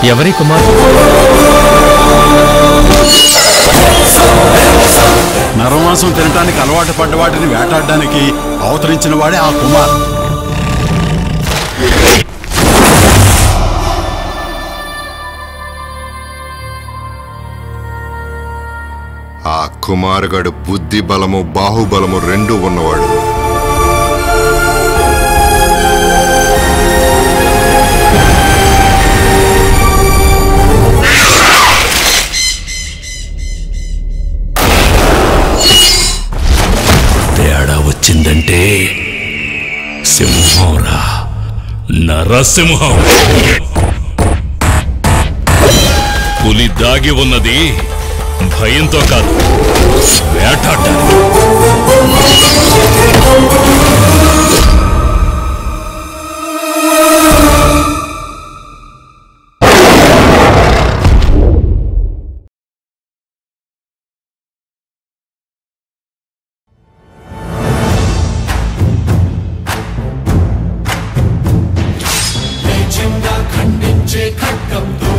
ఎవరి కుమార్ నరమాంసం తినటానికి అలవాటు పడ్డ వాటిని వేటాడడానికి అవతరించిన వాడే ఆ కుమార్ ఆ కుమారుగడు బుద్ధి బలము బాహుబలము రెండు ఉన్నవాడు తేడా వచ్చిందంటే సింహంరా నరసింహం పులి దాగి ఉన్నది భయంతో కాదు వేటాడడానికి లేచిందా ఖండించే ఖడ్గంతో